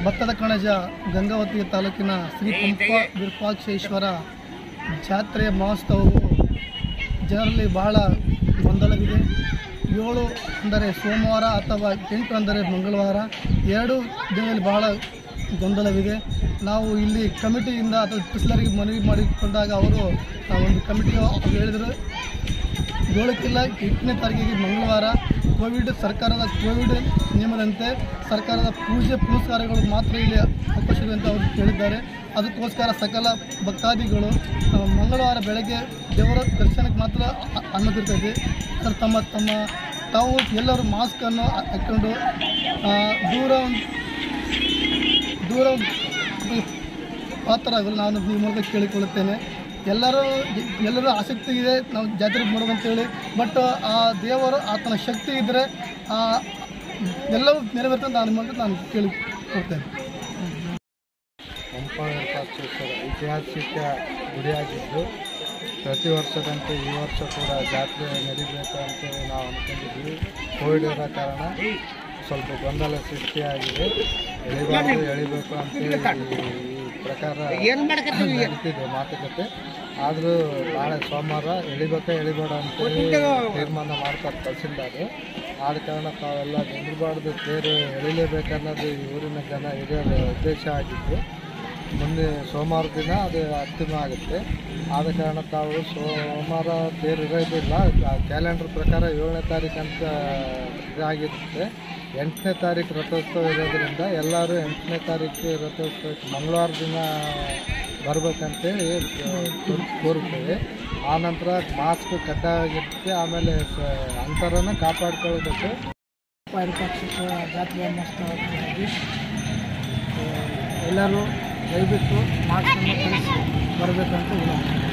ಭತ್ತದ ಕಣಜ ಗಂಗಾವತಿ ತಾಲೂಕಿನ ಶ್ರೀ ಪಂಪ ವಿರೂಪಾಕ್ಷೇಶ್ವರ ಜಾತ್ರೆಯ ಮಹೋತ್ಸವವು ಜನರಲ್ಲಿ ಬಹಳ ಗೊಂದಲವಿದೆ ಏಳು ಅಂದರೆ ಸೋಮವಾರ ಅಥವಾ ಎಂಟು ಅಂದರೆ ಮಂಗಳವಾರ ಎರಡು ದಿನದಲ್ಲಿ ಬಹಳ ಗೊಂದಲವಿದೆ ನಾವು ಇಲ್ಲಿ ಕಮಿಟಿಯಿಂದ ಅಥವಾ ಪಿಸ್ಲರಿಗೆ ಮನವಿ ಮಾಡಿಕೊಂಡಾಗ ಅವರು ಆ, ಒಂದು ಕಮಿಟಿ ಹೇಳಿದರು ಏಳಕ್ಕಿಲ್ಲ ಎಂಟನೇ ತಾರೀಕಿಗೆ ಮಂಗಳವಾರ ಕೋವಿಡ್ ಸರ್ಕಾರದ ಕೋವಿಡ್ ನಿಯಮದಂತೆ ಸರ್ಕಾರದ ಪೂಜೆ ಪುನಸ್ಕಾರಗಳು ಮಾತ್ರ ಇಲ್ಲಿ ಅವಕಾಶವಿದೆ ಅಂತ ಅವರು ಹೇಳಿದ್ದಾರೆ ಅದಕ್ಕೋಸ್ಕರ ಸಕಲ ಭಕ್ತಾದಿಗಳು ಆ, ಮಂಗಳವಾರ ಬೆಳಗ್ಗೆ ದೇವರ ದರ್ಶನಕ್ಕೆ ಮಾತ್ರ ಅ- ಅನುಮತಿರ್ತದೆ ಸರ್ ತಮ್ಮ ತಮ್ಮ ತಾವು ಎಲ್ಲರೂ ಮಾಸ್ಕನ್ನು ಹಾಕ್ಕೊಂಡು ಆ, ದೂರ ದೂರ ಪಾತ್ರರಾಗಲು ನಾನು ಈ ಮೂಲಕ ಕೇಳಿಕೊಳ್ಳುತ್ತೇನೆ ಎಲ್ಲರೂ ಎಲ್ಲರೂ ಆಸಕ್ತಿ ಇದೆ ನಾವು ಜಾತ್ರೆ ಮಾಡೋದಂತೇಳಿ ಬಟ್ ಆ ದೇವರು ಆತನ ಶಕ್ತಿ ಇದ್ದರೆ ಆ ಎಲ್ಲವೂ ನೆರವೇರ್ತಂತ ನಾನು ಮೂಲಕ ನಾನು ಕೇಳಿಕೊಳ್ತೇನೆ ಪಂಪ ವಿರೂಪಾಕ್ಷೇಶ್ವರ ಐತಿಹಾಸಿಕ ಗುಡಿಯಾಗಿದ್ದು ಪ್ರತಿ ವರ್ಷದಂತೆ ಈ ವರ್ಷ ಕೂಡ ಜಾತ್ರೆ ನಡೀಬೇಕು ಅಂತೇಳಿ ನಾವು ಅಂದ್ಕೊಂಡಿದ್ವಿ ಕೋವಿಡ್ ಇರೋ ಕಾರಣ ಸ್ವಲ್ಪ ಗೊಂದಲ ಸೃಷ್ಟಿಯಾಗಿದೆ ಎಳಿಬಾರ್ದು ಎಳಿಬೇಕು ಅಂತೇಳಿ ಈ ಪ್ರಕಾರ ನಡೀತಿದೆ ಮಾತುಕತೆ ಆದರೂ ನಾಳೆ ಸೋಮವಾರ ಎಳಿಬೇಕಾ ಎಳಿಬೇಡ ಅಂತೇಳಿ ತೀರ್ಮಾನ ಮಾಡ್ತಾರೆ ತಹಸೀಲ್ದಾರ್ ಆದ ಕಾರಣ ತಾವೆಲ್ಲ ನಿಂದಿರಬಾರ್ದು ತೇರು ಎಳಿಲೇಬೇಕನ್ನೋದು ಈ ಊರಿನ ಜನ ಹಿರಿಯರ ಉದ್ದೇಶ ಆಗಿತ್ತು ಮುಂದೆ ಸೋಮವಾರ ದಿನ ಅದು ಅಂತಿಮ ಆಗುತ್ತೆ ಆದ ಕಾರಣ ತಾವು ಸೋಮವಾರ ತೇರು ಇರೋದಿಲ್ಲ ಕ್ಯಾಲೆಂಡರ್ ಪ್ರಕಾರ ಏಳನೇ ತಾರೀಕು ಅಂತ ಇದಾಗಿರುತ್ತೆ ಎಂಟನೇ ತಾರೀಕು ರಥೋತ್ಸವ ಇರೋದ್ರಿಂದ ಎಲ್ಲರೂ ಎಂಟನೇ ತಾರೀಕು ರಥೋತ್ಸವಕ್ಕೆ ಮಂಗಳವಾರ ದಿನ ಬರ್ಬೇಕಂತೇಳಿ ಕೋರ್- ಕೋರುತ್ತೇವೆ ಆನಂತರ ಮಾಸ್ಕ್ ಕಡ್ಡಾಯವಾಗಿರುತ್ತೆ ಆಮೇಲೆ ಸ ಅಂತರನ ಕಾಪಾಡ್ಕೊಳ್ಬೇಕು ವಿರೂಪಾಕ್ಷೇಶ್ವರ ಜಾತ್ರೆಯ ಮಹೋತ್ಸವಕ್ಕಾಗಿ ಎಲ್ಲರೂ ದಯವಿಟ್ಟು ಮಾಸ್ಕನ್ನು ಧರಿಸಿ ಬರಬೇಕಂತ ವಿನಂತಿ